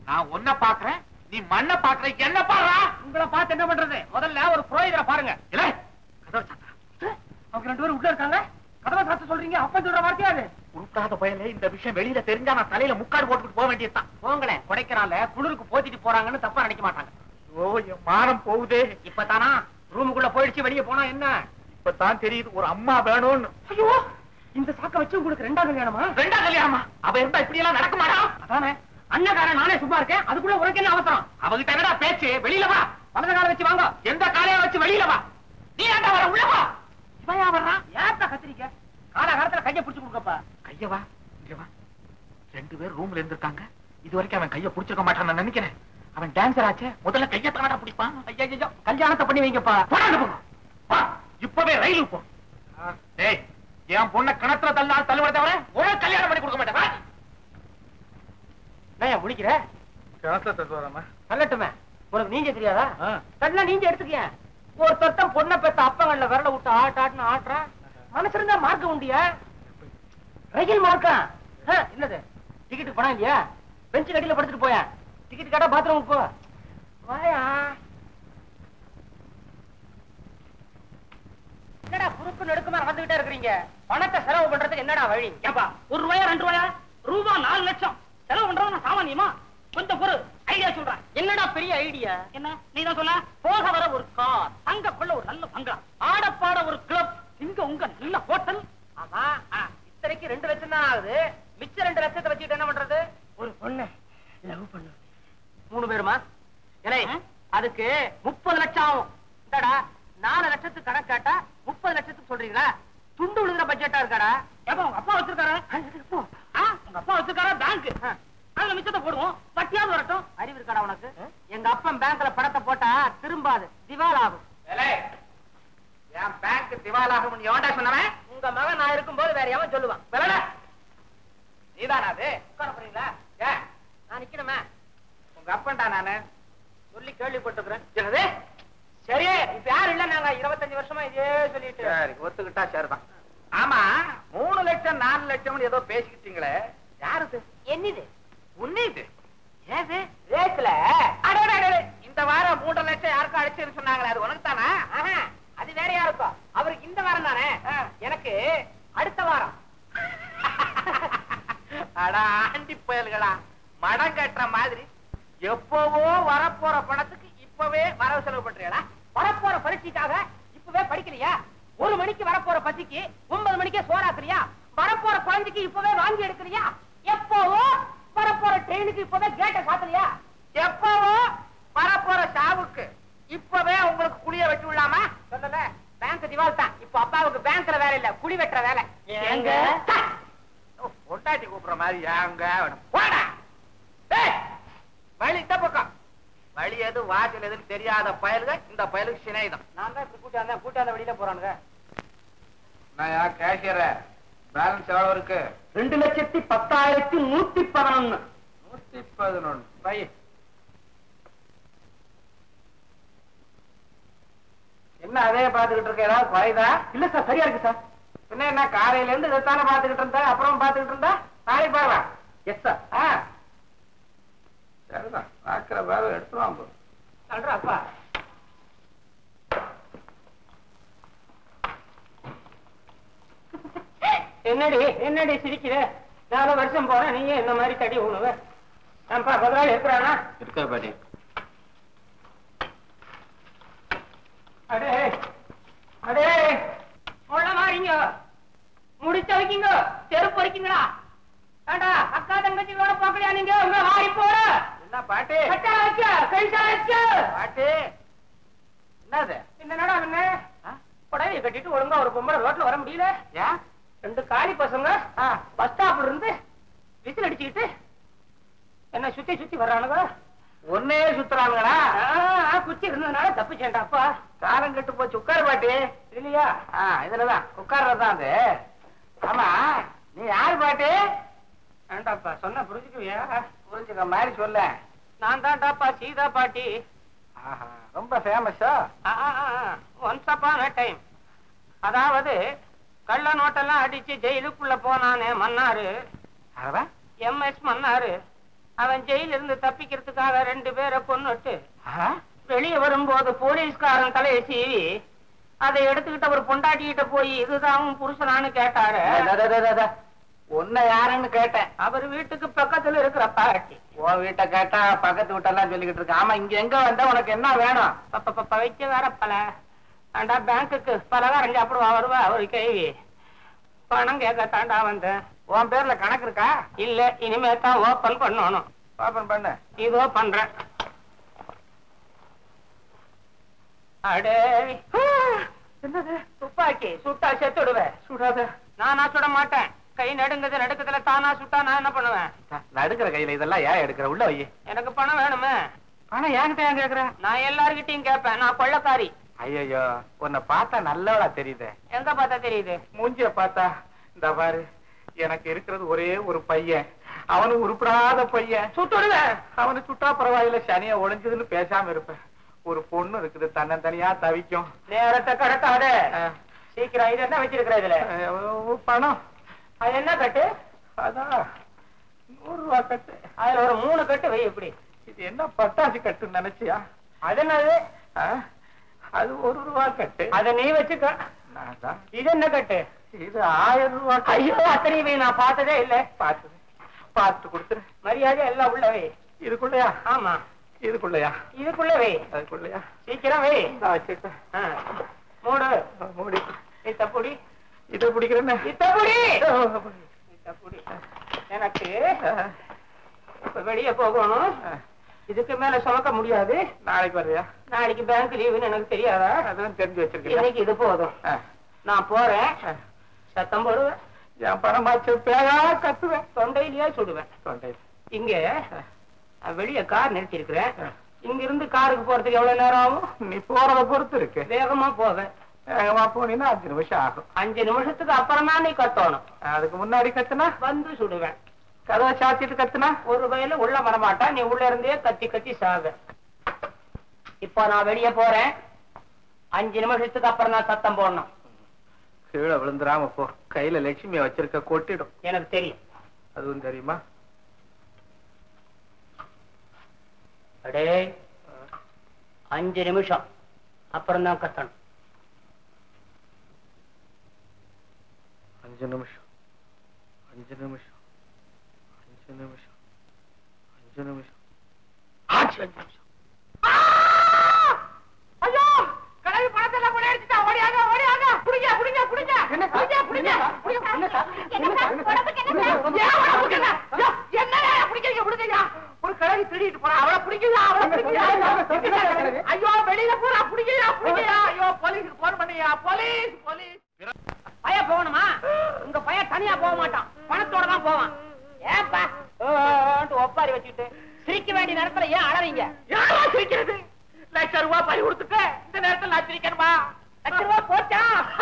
நான் உன்னை பாக்குறேன் நீ மண்ணை பாக்குற என்ன பாடுறா உங்களை பார்த்து என்ன பண்றது முதல்ல ஒரு புரோகிதரை பாருங்க இல்ல கதவை சாத்தா அவங்க ரெண்டு பேரும் உள்ள இருக்காங்க கதவை சாத்த சொல்றீங்க அப்ப சொல்ற வார்த்தையா அது உருட்டாத பயலே இந்த விஷயம் வெளியில தெரிஞ்சா நான் தலையில முக்காடு போட்டுக்கிட்டு போக வேண்டியதுதான் போங்களேன் கொடைக்கிறான்ல குளிருக்கு போத்திட்டு போறாங்கன்னு தப்பா நினைக்க மாட்டாங்க ஓ என் மானம் போகுதே இப்பதானா ரூமுக்குள்ள போயிடுச்சு வெளியே போனா என்ன இப்பதான் தெரியுது ஒரு அம்மா வேணும்னு ஐயோ இந்த சாக்க வச்சு உங்களுக்கு ரெண்டாவது கல்யாணமா ரெண்டா கல்யாணமா அவ இருந்தா இப்படி எல்லாம் நடக்க மாட்டா அதானே அண்ணகாரன் நானே சும்மா இருக்கேன் அதுக்குள்ள உனக்கு என்ன அவசரம் அவகிட்ட என்னடா பேச்சு வெளியில வா வலது கால வச்சு வாங்க எந்த காலைய வச்சு வெளியில வா நீ ஏன்டா வர உள்ள வா இவன் வர்றான் ஏத்த கத்திரிக்க காலகாலத்துல கைய பிடிச்சு கொடுக்கப்பா கைய வா இங்க வா ரெண்டு பேர் ரூம்ல இருந்திருக்காங்க இது வரைக்கும் அவன் கைய புடிச்சிருக்க மாட்டான் நான் நினைக்கிறேன் அவன் டான்சர் ஆச்சே முதல்ல கைய தானடா பிடிப்பான் ஐயா ஐயா கல்யாணத்தை பண்ணி வைங்கப்பா போடாது போங்க வா இப்பவே ரயில் போ டேய் என் பொண்ண கிணத்துல தள்ளால் தள்ளுவதை தவிர உனக்கு கல்யாணம் பண்ணி கொடுக்க மாட்டேன் வா. நான் முடிக்கிற கிணத்துல தள்ளுவாரம்மா தள்ளட்டுமே உனக்கு நீஞ்ச தெரியாதா தள்ள நீஞ்ச எடுத்துக்க ஒரு தொட்டம் பொண்ணை பெத்த அப்பங்கள்ல விரல விட்டு ஆட்டு ஆட்டுன்னு ஆட்டுறான் மனசு இருந்தா மார்க்க உண்டியா ரயில் மார்க்கா ஆ, என்னது டிக்கெட்டுக்கு பணம் இல்லையா பெஞ்சு கடியில படுத்துட்டு போய டிக்கெட் கடை பாத்ரூமுக்கு போ வாயா என்னடா குறுக்கு நெடுக்குமா நடந்துகிட்டே இருக்கிறீங்க பணத்தை செலவு பண்றதுக்கு என்னடா வழி ஏப்பா ஒரு ரூபாயா ரெண்டு ரூபாயா ரூபா நாலு லட்சம் செலவு பண்றது சாமானியமா கொஞ்சம் பொறு ஐடியா சொல்றேன் என்னடா பெரிய ஐடியா என்ன நீ தான் சொல்ல போக வர ஒரு கார் அங்க கொள்ள ஒரு நல்ல பங்களா ஆட பாட ஒரு கிளப் இங்க உங்க நல்ல ஹோட்டல் ஆமா இத்தனைக்கு ரெண்டு லட்சம் தான் ஆகுது மிச்ச ரெண்டு லட்சத்தை வச்சுக்கிட்டு என்ன பண்றது ஒரு பொண்ணு லவ் பண்ணு மூணு பேருமா இல்லை அதுக்கு முப்பது லட்சம் ஆகும் இந்தாடா நாலு லட்சத்துக்கு கணக்கு கேட்டா முப்பது லட்சத்துக்கு சொல்றீங்களா துண்டு விழுகிற பட்ஜெட்டா இருக்காடா ஏப்பா உங்க அப்பா வச்சிருக்காரா ஆ, உங்க அப்பா வச்சிருக்காரா பேங்க் அதுல மிச்சத்தை போடுவோம் வட்டியாவது வரட்டும் அறிவு இருக்காடா உனக்கு எங்க அப்பன் பேங்க்ல பணத்தை போட்டா திரும்பாது திவால் ஆகும் என் பேங்க் திவாலாகும் எவன்டா சொன்னவன் உங்க மகன் நான் இருக்கும்போது வேற எவன் சொல்லுவான் விளையாட நீதானா அது உட்கார போறீங்களா ஏன் நான் நிக்கணுமே உங்க அப்பன்டா நானு சொல்லி கேள்விப்பட்டிருக்கிறேன் என்னது சரி இப்ப யாரும் இல்ல நாங்க இருபத்தஞ்சு வருஷமா இதே சொல்லிட்டு சரி ஒத்துக்கிட்டா சரிதான் ஆமா மூணு லட்சம் நாலு லட்சம் ஏதோ பேசிக்கிட்டீங்களே யாருது என்னது உன்னிது ஏது ரேஸ்ல அடடடடே, இந்த வாரம் மூன்றரை லட்சம் யாருக்கும் அடிச்சுன்னு சொன்னாங்களே அது உனக்கு தானா ஆஹா, அது வேற யாருக்கும் அவருக்கு இந்த வாரம் தானே எனக்கு அடுத்த வாரம் அட ஆண்டி புயல்களா மடம் கட்டுற மாதிரி எப்பவோ வரப்போற பணத்துக்கு இப்பவே வரவு செலவு பண்றீங்களா வரப்போற பரீட்சைக்காக இப்பவே படிக்கலையா ஒரு மணிக்கு வரப்போற பசிக்கு ஒன்பது மணிக்கே சோறாக்குறியா வரப்போற குழந்தைக்கு இப்பவே வாங்கி எடுக்கிறியா எப்போவோ வரப்போற ட்ரெயினுக்கு இப்பவே கேட்ட சாத்தலையா எப்பவோ வரப்போற சாவுக்கு இப்பவே உங்களுக்கு குளிய வச்சு விடலாமா சொல்லல பேங்க் திவால் தான் இப்ப அப்பாவுக்கு பேங்க்ல வேலை இல்ல குழி வெட்டுற வேலை ஏங்க? ஓ, பொண்டாட்டி கூப்பிடுற மாதிரி ஏங்க போடா டேய், வழி இந்த பக்கம் வழி எது வாசல் எதுன்னு தெரியாத பயலுக இந்த பயலுக்கு சினைதான் நான் தான் இப்ப கூட்டி வந்தேன் கூட்டி வந்த வெளியில போறானுங்க நான் கேஷியர பேலன்ஸ் எவ்வளவு இருக்கு ரெண்டு லட்சத்தி பத்தாயிரத்தி நூத்தி பதினொன்னு நூத்தி பதினொன்னு பை என்ன அதே பாத்துக்கிட்டு இருக்க ஏதாவது குறைதா இல்ல சார் சரியா இருக்கு சார் பின்ன என்ன காலையில இருந்து இதைத்தானே பாத்துக்கிட்டு இருந்தா அப்புறம் பாத்துக்கிட்டு இருந்தா நாளைக்கு பாருவா எஸ் சார் ஆ சரிதான் பாக்குற வேலை எடுத்துருவான் போ சொல்றா அப்பா என்னடி என்னடி சிரிக்கிற நாலு வருஷம் போற நீங்க இந்த மாதிரி தடி உணவு ஏன்பா பதிலாளி இருக்கிறானா இருக்க பாட்டி அடே அடே உள்ள மாறிங்க முடிச்ச வைக்கிங்க செருப்பு வைக்கிங்களா ஏண்டா அக்கா தங்கச்சியோட பாக்கலையா நீங்க உங்க வாரி போற என்ன பாட்டி கட்டா வச்ச கைசா வச்ச பாட்டி என்னது என்னடா என்ன புடவையை கட்டிட்டு ஒழுங்கா ஒரு பொம்பளை ரோட்ல வர முடியல ஏன் ரெண்டு காலி பசங்க பஸ் ஸ்டாப்ல இருந்து விசில் அடிச்சுக்கிட்டு என்ன சுத்தி சுத்தி வர்றானுங்க ஒன்னே சுத்துறாங்களா ஆ, குச்சி இருந்ததுனால தப்பிச்சேன்டா அப்பா காலம் கெட்டு போச்சு உட்காரு பாட்டி இல்லையா ஆ இதுலதான் உட்கார்றதுதான் அது ஆமா நீ யாரு பாட்டி வேண்டாப்பா சொன்னா புரிஞ்சுக்குவியா புரிஞ்சுக்க மாதிரி சொல்ல நான் தான்டாப்பா சீதா பாட்டி ஆஹா, ரொம்ப ஃபேமஸா ஒன்ஸ் அப்பான டைம் அதாவது கள்ள நோட்டெல்லாம் அடிச்சு ஜெயிலுக்குள்ள போனானே மன்னாரு அதான் எம்எஸ் மன்னாரு அவன் ஜெயில இருந்து தப்பிக்கிறதுக்காக ரெண்டு பேரை கொன்னுட்டு வெளியே வரும்போது போலீஸ்காரன் தலையை சீவி அதை எடுத்துக்கிட்டு அவர் பொண்டாட்டிகிட்ட போய் இதுதான் உன் புருஷனான்னு கேட்டாரு உன்னை யாருன்னு கேட்டேன் அவர் வீட்டுக்கு பக்கத்துல இருக்கிற பாட்டி உன் வீட்டை கேட்டா பக்கத்து வீட்டெல்லாம் சொல்லிக்கிட்டு இருக்க ஆமா இங்க எங்க வந்தா உனக்கு என்ன வேணும் பப்ப பப்ப வைக்க வேற பல தாண்டா பேங்க்குக்கு பலகாரம் சாப்பிடுவா வருவா ஒரு கேள்வி பணம் கேட்க தாண்டா வந்தேன் உன் பேர்ல கணக்கு இருக்கா இல்ல இனிமே தான் ஓபன் பண்ணணும் ஓபன் பண்ணு இதோ பண்றேன் அடே என்னது துப்பாக்கி சுட்டா செத்துடுவேன் சுடாத நானா சுட மாட்டேன் கை நடுங்குது நடுக்கத்துல தானா சுட்டா நான் என்ன பண்ணுவேன் நடுக்கிற கையில இதெல்லாம் ஏன் எடுக்கிற உள்ள வை எனக்கு பணம் வேணுமே ஆனா என்கிட்ட ஏன் கேக்குற நான் எல்லார்கிட்டயும் கேட்பேன் நான் கொள்ளக்காரி ஐயோ உன்னை பார்த்தா நல்லவளா தெரியுதே எங்க பார்த்தா தெரியுது மூஞ்சிய பார்த்தா இந்த பாரு எனக்கு இருக்கிறது ஒரே ஒரு பையன் அவனு உருப்படாத பையன் சுட்டுடுவேன் அவனு சுட்டா பரவாயில்ல சனிய ஒளிஞ்சதுன்னு பேசாம இருப்பேன் ஒரு பொண்ணு இருக்குது தன்னந்தனியா தவிக்கும் நேரத்தை கடத்தாத அஹ், சீக்கிரம் இது என்ன வச்சிருக்கிற இதுல அஹ், பணம் அது என்ன கட்டு அதான் நூறு ரூபா கட்டு அதுல ஒரு மூணு கட்டு வை இப்படி இது என்ன பட்டாசு கட்டுன்னு நினைச்சியா அது என்னது அஹ், அது ஒரு ரூபா கட்டு அத நீ வச்சுக்க நான் தான். இது என்ன கட்டு இது ஆயிரம் ரூபா கட்டு. ஐயோ அத்தனை வை நான் பார்த்ததே இல்ல பார்த்து பார்த்து கொடுத்துரு மரியாதை எல்லாம் உள்ள வை இதுக்குள்ளயா ஆமா இதுக்குள்ளயா இதுக்குள்ள வை அதுக்குள்ளயா சீக்கிரம் வை நான் வச்சுட்டேன் ஆ. மூடு மூடி இத்தப்புடி இதை பிடிக்கிறேன்னு இத்தப்புடி இத்தப்புடி எனக்கு இப்ப வெளிய போகணும் இதுக்கு மேல சுமக்க முடியாது நாளைக்கு வர்றியா நாளைக்கு பேங்க் லீவுன்னு எனக்கு தெரியாதா அதெல்லாம் தெரிஞ்சு வச்சிருக்கேன் இன்னைக்கு இது போதும் நான் போறேன் சத்தம் போடுவேன் என் பணமாச்சு பேயா கத்துவேன் தொண்டையிலேயே சுடுவேன் தொண்டை இங்க நான் வெளிய கார் நிறுத்தி இருக்கிறேன் இங்க இருந்து காருக்கு போறதுக்கு எவ்வளவு நேரம் ஆகும் நீ போறத பொறுத்து இருக்கு வேகமா போவேன் வேகமா போனீங்கன்னா அஞ்சு நிமிஷம் ஆகும் அஞ்சு நிமிஷத்துக்கு அப்புறம் தான் நீ கத்தணும் அதுக்கு முன்னாடி கத்துனா வந்து சுடுவேன் கதவை சாத்திட்டு கத்துனா ஒரு வயல உள்ள வரமாட்டா நீ உள்ள இருந்தே கத்தி கத்தி சாக இப்போ நான் வெளிய போறேன் அஞ்சு நிமிஷத்துக்கு அப்புறம் நான் சத்தம் போடணும் கீழே விழுந்துராம போ கையில லட்சுமியை வச்சிருக்க கொட்டிடும் எனக்கு தெரியும் அதுவும் தெரியுமா அடே அஞ்சு நிமிஷம் அப்புறம் தான் கத்தணும் அஞ்சு நிமிஷம் அஞ்சு நிமிஷம் அஞ்சு நிமிஷம் அஞ்சு நிமிஷம் ஆச்சு அஞ்சு நிமிஷம் ஐயோ கடவுள் பணத்தை எல்லாம் கொண்டு அடிச்சுட்டா ஓடியாங்க ஓடியாங்க புடிங்க புடிங்க புடிங்க என்ன சார்? புடிங்க புடிங்க என்ன சார்? என்ன சார்? உடம்புக்கு என்ன சார்? ஏன் உடம்புக்கு என்ன? ஐயோ, என்னய்யா பிடிக்கிறீங்க பிடிக்கிறீங்க ஒரு கிழவி திருடிட்டு போறா அவளை பிடிக்குதா அவளை பிடிக்குதா ஐயோ வெளியில போறா பிடிக்கையா பிடிக்கையா ஐயோ போலீஸுக்கு போன் பண்ணியா போலீஸ் போலீஸ் பைய போகணுமா உங்க பையன் தனியா போக மாட்டான் பணத்தோட தான் போவான் ஏப்பா ஒப்பாரி வச்சுட்டு சிரிக்க வேண்டிய நேரத்துல ஏன் அழறீங்க யாரா சிரிக்கிறது லட்சம் ரூபாய் பறி கொடுத்துட்டு இந்த நேரத்துல நான் சிரிக்கணுமா லட்சம் ரூபாய் போச்சா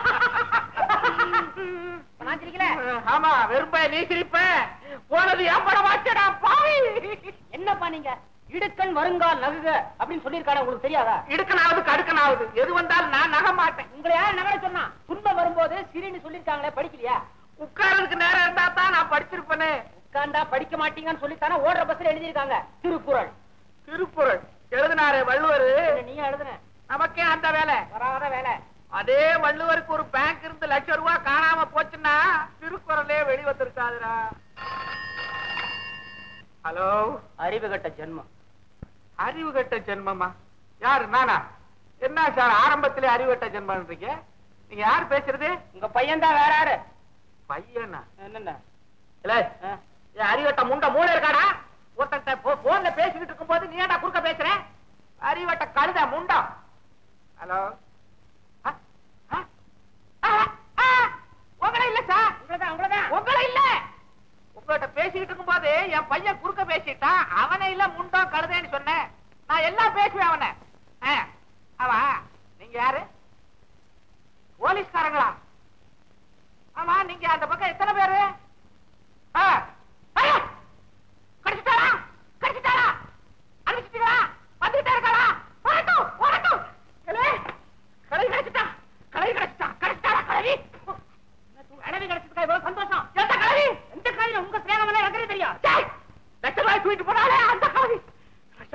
இப்ப நான் சிரிக்கல ஆமா வெறுப்ப நீ சிரிப்ப போனது என் படம் வாச்சடா பாவி என்னப்பா நீங்க இடுக்கன் வருங்கால் நகுக அப்படின்னு சொல்லியிருக்காரு உங்களுக்கு தெரியாதா இடுக்கனாவது கடுக்கனாவது எது வந்தாலும் நான் நக மாட்டேன் உங்களை யார் நகர சொன்னா துன்பம் வரும்போது சிரின்னு சொல்லிருக்காங்களே படிக்கலையா உட்கார்றதுக்கு நேரம் இருந்தா தான் நான் படிச்சிருப்பேனே உட்கார்ந்தா படிக்க மாட்டீங்கன்னு சொல்லித்தானே ஓடுற பஸ்ல எழுதியிருக்காங்க திருக்குறள் திருக்குறள் எழுதினாரே வள்ளுவர் இதை நீங்க எழுதுன நமக்கே அந்த வேலை வராத வேலை அதே வள்ளுவருக்கு ஒரு பேங்க் இருந்து லட்சம் ரூபாய் காணாம போச்சுன்னா திருக்குறளே வெளி வந்திருக்காதுடா ஹலோ அறிவு கட்ட ஜென்மம் அறிவு கட்ட ஜென்மமா யாரு நானா என்ன சார் ஆரம்பத்திலே அறிவு கட்ட ஜென்மன்றீங்க நீங்க யார் பேசுறது உங்க பையன் தான் வேற யாரு பையனா என்னென்ன இல்ல என் அறிவட்ட முண்ட மூளை இருக்காடா ஒருத்தன் போன்ல பேசிக்கிட்டு இருக்கும்போது நீ ஏன்டா குறுக்க பேசுற அறிவட்ட கழுத முண்டா ஹலோ உங்களை இல்ல சார் உங்களதான் உங்களதான் உங்களை இல்ல உங்ககிட்ட பேசிக்கிட்டு இருக்கும்போது என் பையன் குறுக்க பேசிட்டான் அவனை இல்ல முண்டோ கழுதேன்னு சொன்னேன் நான் எல்லாம் பேசுவேன் அவனை ஆ, அவன் நீங்க யாரு போலீஸ்காரங்களா ஆமா நீங்க அந்த பக்கம் எத்தனை பேரு ஆ, ஐயா! கடிச்சிட்டாரா கடிச்சிட்டாரா அடிச்சிட்டீங்களா வந்துட்டே இருக்காரா வரட்டும் வரட்டும் ஏலே, கழுவி கிடைச்சிட்டா கழுவி கிடைச்சிட்டா கிடைச்சிட்டாரா கழுவி கிழவி கிடைச்சதுக்கா இவ்வளவு சந்தோஷம் எந்த கழுவி எந்த காலையில உங்க சேகம் எல்லாம் எனக்கு தெரியும் டேய், லட்ச ரூபாய் தூக்கிட்டு போனா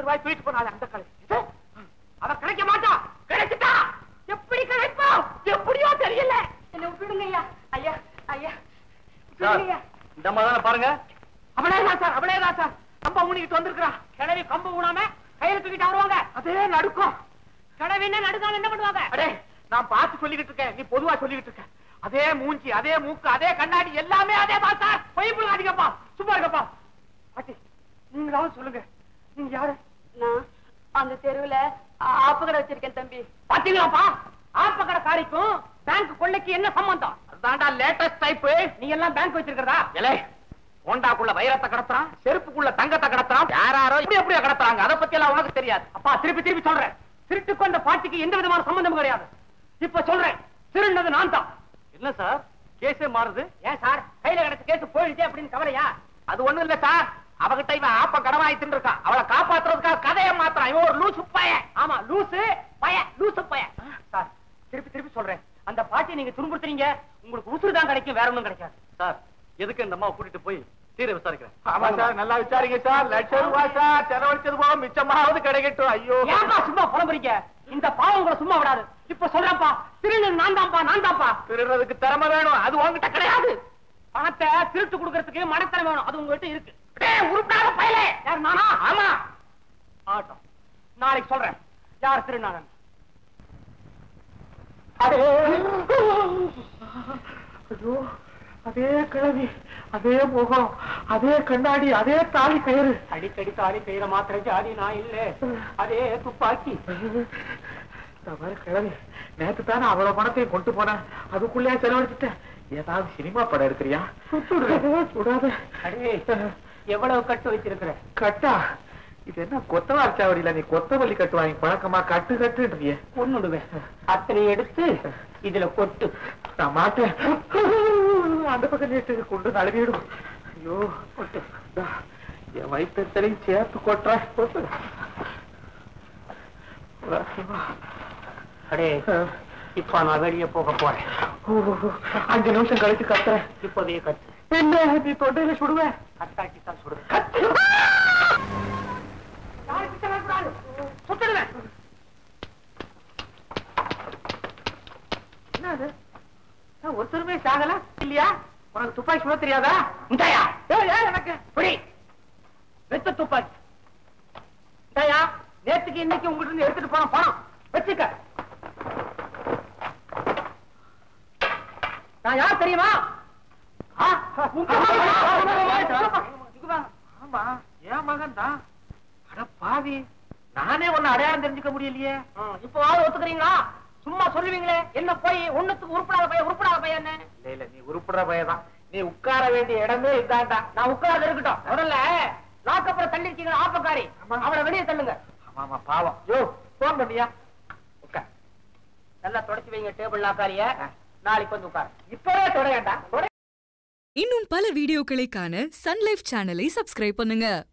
ரூபாய் தூக்கிட்டு போனாரு அந்த கலை அவ கிடைக்க மாட்டா கிடைச்சிட்டா எப்படி கிடைப்பா எப்படியோ தெரியல என்ன விட்டுடுங்க ஐயா ஐயா ஐயா சார் விட்டுடுங்க ஐயா இந்த அம்மா தானே பாருங்க அவளேதான் சார் அவளேதான் சார் கம்ப ஊனிக்கிட்டு வந்திருக்கிறா கிளவி கம்பு ஊனாம கையில தூக்கிட்டு வருவாங்க அதே நடுக்கம் கிளவி என்ன நடுக்காம என்ன பண்ணுவாங்க அடே நான் பார்த்து சொல்லிக்கிட்டு இருக்கேன் நீ பொதுவா சொல்லிக்கிட்டு இருக்க அதே மூஞ்சி அதே மூக்கு அதே கண்ணாடி எல்லாமே அதே தான் சார் பொய் புள்ளாதீங்கப்பா சும்மா இருக்கப்பா பாட்டி நீங்களாவது சொல்லுங்க நீங்க யாரு நான் அந்த தெருவுல ஆப்பு கடை வச்சிருக்கேன் தம்பி பாத்தீங்களாப்பா ஆப்பக்கடை காரிக்கும் பேங்க் கொள்ளைக்கு என்ன சம்பந்தம் அதான்டா லேட்டஸ்ட் டைப் நீ எல்லாம் பேங்க் வச்சிருக்கிறதா எலே ஹோண்டாக்குள்ள வைரத்தை கடத்துறான் செருப்புக்குள்ள தங்கத்தை கடத்துறான் யாராரோ இப்படி எப்படியா கடத்துறாங்க அதை பத்தி எல்லாம் உனக்கு தெரியாது அப்பா திருப்பி திருப்பி சொல்றேன் திருட்டுக்கும் அந்த பாட்டிக்கு எந்த விதமான சம்பந்தமும் கிடையாது இப்ப சொல்றேன் திருநது நான் தான் என்ன சார் கேஸே மாறுது ஏன் சார் கையில கிடைச்ச கேஸ் போயிடுச்சு அப்படின்னு கவலையா அது ஒண்ணும் இல்ல சார் அவகிட்ட இவன் ஆப்ப கடமாயிட்டு இருக்கான் அவளை காப்பாத்துறதுக்காக கதையை மாத்துறான் இவன் ஒரு லூசு பையன் ஆமா லூசு பய லூசு பய சார் திருப்பி திருப்பி சொல்றேன் அந்த பாட்டியை நீங்க துன்புறுத்துறீங்க உங்களுக்கு உசுறு தான் கிடைக்கும் வேற ஒண்ணும் கிடைக்காது சார் எதுக்கு இந்த அம்மாவை கூட்டிட்டு போய் தீர விசாரிக்கிறேன் ஆமா சார் நல்லா விசாரிங்க சார் லட்சம் ரூபாய் சார் செலவழிச்சது போக மிச்சமாவது கிடைக்கட்டும் ஐயோ ஏன்பா சும்மா புலம்புறீங்க இந்த பாவம் உங்களை சும்மா விடாது இப்ப சொல்றேன்ப்பா திருநது நான் தான்ப்பா நான் தான்ப்பா திருடுறதுக்கு திறமை வேணும் அது உங்ககிட்ட கிடையாது பணத்தை திருட்டு கொடுக்கறதுக்கு மனத்தனம் வேணும் அது உங்ககிட்ட இருக்கு டேய், உருப்படாத பயலே யார் நானா ஆமா ஆட்டம் நாளைக்கு சொல்றேன் யார் திருநாளன் ஐயோ அதே கிழவி அதே முகம் அதே கண்ணாடி அதே தாலி கயிறு அடிக்கடி தாலி பெயர மாத்திரை ஜாதி நான் இல்ல அதே துப்பாக்கி தவறு கிழவி நேத்து தானே அவ்வளவு பணத்தையும் கொண்டு போனேன் அதுக்குள்ளே செலவழிச்சுட்டேன் ஏதாவது சினிமா படம் எடுக்கிறியா சுடாத அடே எவ்வளவு கட்டு வச்சிருக்கிற கட்டா இது என்ன கொத்தவார் சாவடியில நீ கொத்தவள்ளி கட்டு வாங்கி பழக்கமா கட்டு கட்டுன்றியே பொண்ணுடுவேன் அத்தனை எடுத்து இதுல கொட்டு நான் மாட்டேன் அந்த பக்கம் நீட்டு கொண்டு நழுவிடும் ஐயோ கொட்டு இந்தா, என் வயிற்றுலையும் சேர்த்து கொட்டுறேன் கொட்டு அடே இப்ப நான் வெளியே போக போறேன் ஓ, அஞ்சு நிமிஷம் கழிச்சு கத்துறேன் இப்போதைய கட்டு என்ன நீ தொண்டையில சுடுவேன் கட்டாக்கி தான் சுடுவேன் கத்து சுட்டுடுவேன் என்ன அது நான் ஒருத்தருமே சாகல இல்லையா உனக்கு துப்பாக்கி சுட தெரியாதா இந்தாயா ஏய், ஏய், எனக்கு புடி வெத்த துப்பாக்கி இந்தாயா நேத்துக்கு இன்னைக்கு உங்ககிட்ட இருந்து எடுத்துட்டு போன பணம் வச்சுக்க நான் யார் தெரியுமா ஆ, உங்க மகன். இங்க வா. ஆமா என் மகன் தான் அட பாவி நானே உன்னை அடையாளம் தெரிஞ்சுக்க முடியலையே ஆ, இப்போ ஆள் ஒத்துக்கிறீங்களா சும்மா சொல்லுவீங்களே என்ன போய் ஒண்ணுத்துக்கு உருப்படாத பையன் உருப்படாத பையன் என்ன இல்ல இல்ல நீ உருப்படுற பையதான் நீ உட்கார வேண்டிய இடமே இதான்டா நான் உட்கார்ந்து இருக்கட்டும் முதல்ல லாக்கப்புற தள்ளிருக்கீங்க ஆப்பக்காரி ஆமா. அவனை வெளியே தள்ளுங்க ஆமா ஆமா பாவம் யோ போன் பண்ணியா உட்கார் நல்லா தொடச்சு வைங்க டேபிள் லாக்காரிய நாளைக்கு வந்து உட்காரு இப்பவே தொட வேண்டாம் தொட இன்னும் பல வீடியோக்களை காண சன் லைஃப் சேனலை சப்ஸ்கிரைப் பண்ணுங்க